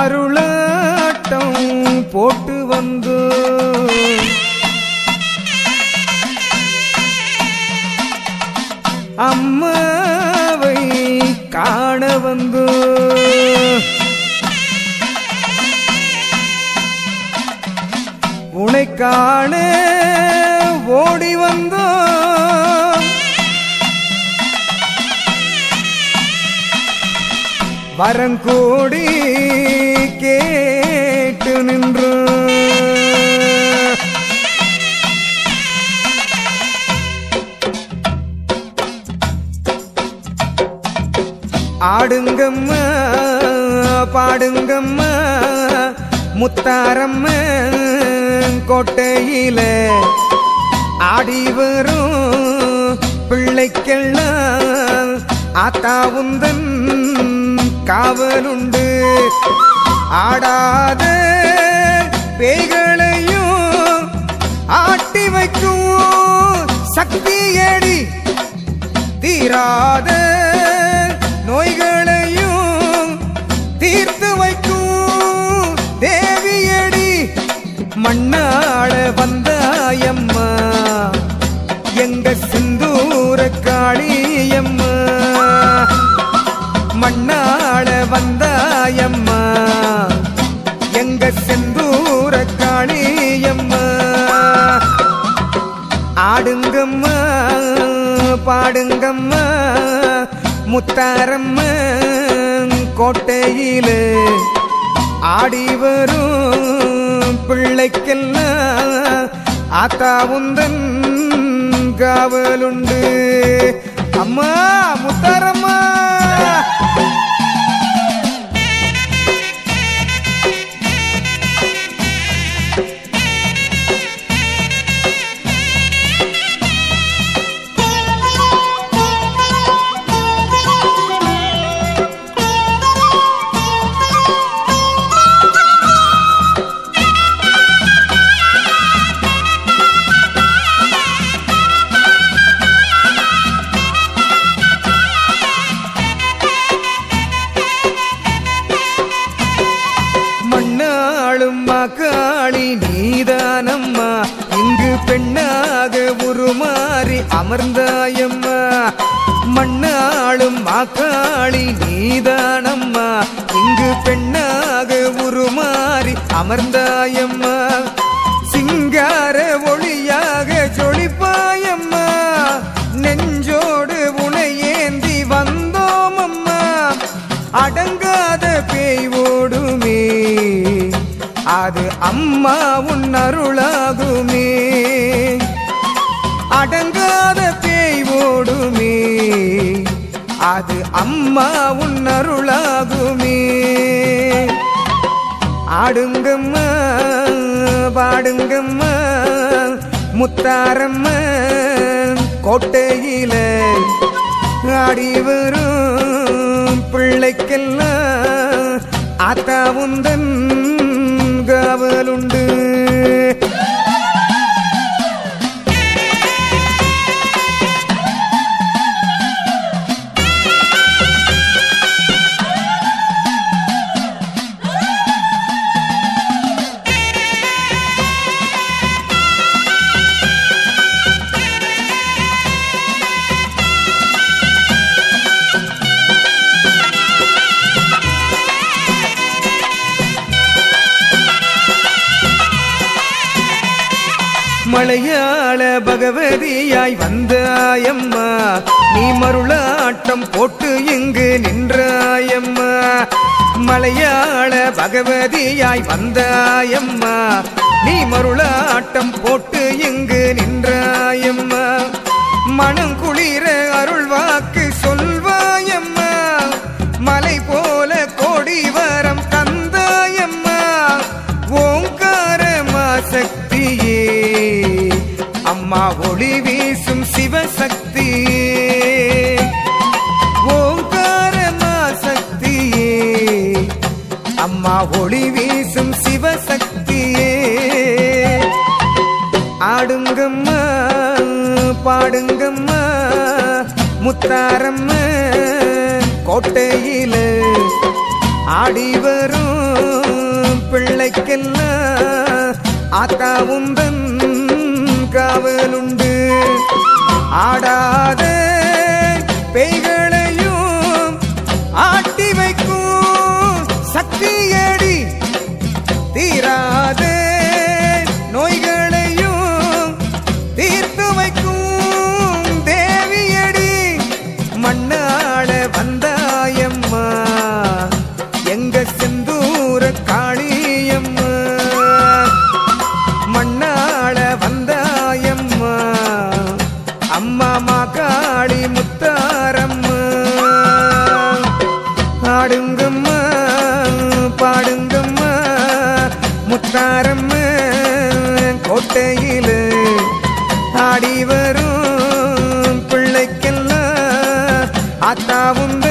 அருளாட்டம் போட்டு வந்து அம்மாவை காண வந்து உனை காண ஓடி வந்தோம் வரங்கூடி கேட்டு நின்று ஆடுங்கம்மா பாடுங்கம்மா முத்தாரம்மா கோட்டையில ஆடி வரும் பிள்ளைக்கெல்லாம் ஆத்தாவுந்தன் காவலுண்டு ஆடாத பேய்களையும் ஆட்டி வைக்கும் சக்தியடி தீராத நோய்களையும் தீர்த்து வைக்கும் தேவியடி மண்ணாள வந்தாயம்மா எங்க சிந்தூர காளியம்மா மண்ணாள வந்தாயம்மா எங்க செந்தூர காளியம்மா ஆடுங்கம்மா பாடுங்கம்மா முத்தாரம்மா கோட்டையில ஆடி வரும் பிள்ளைக்கெல்லாம் ஆத்தா உந்தன் காவலுண்டு அம்மா முத்தாரம்மா மண்ணாளும் மகாளி நீதானம்மா இங்கு பெண்ணாக உருமாறி அமர்ந்தாயம்மா மண்ணாளும் மகாளி நீதானம்மா இங்கு பெண்ணாக உருமாறி அமர்ந்தாயம்மா சிங்கார ஒளியாக ஜொலிப்பாயம்மா நெஞ்சோடு உனை ஏந்தி வந்தோம் அம்மா அடங்காத பேய் ஓடுமே அது அம்மா உன் அருளாகுமே அடங்காத பேய் ஓடுமே அது அம்மா உன் அருளாகுமே ஆடுங்கம்மா பாடுங்கம்மா முத்தாரம்மா கோட்டையில ஆடி வரும் பிள்ளைக்கெல்லாம் ஆத்தா உந்தன் காவலுண்டு மலையாள பகவதியாய் வந்தாயம்மா நீ மருளாட்டம் போட்டு இங்கு நின்றாயம்மா மலையாள பகவதியாய் வந்தாயம்மா நீ மருளாட்டம் போட்டு இங்கு நின்றாயம்மா மனம் குளிர அருள் வாக்கு சொல்வாயம்மா மலை போல கோடி வரம் தந்தாயம்மா ஓங்காரமா சக்தியே அம்மா ஒளி வீசும் சிவசக்தியே ஓங்காரமா சக்தியே அம்மா ஒளி வீசும் சிவசக்தியே ஆடுங்கம்மா பாடுங்கம்மா முத்தாரம்மா கோட்டையில ஆடி வரும் பிள்ளைக்கெல்லாம் ஆத்தாவுந்தன் காவலுண்டு ஆடாத பேய்களையும் ஆட்டி வைக்கும் சக்தியடி தீராத நோய்களையும் தீர்த்து வைக்கும் தேவியடி மண்ணாட வந்தாயம்மா எங்க செந்தூர காளியம்மா மண்ணாட வந்தாயம்மா அம்மா மா காளி முத்தாரம்மா ஆடுங்கம்மா பாடுங்கம்மா முத்தாரம்மா கோட்டையில ஆடி வரும் பிள்ளைக்கெல்லாம் ஆத்தாவும்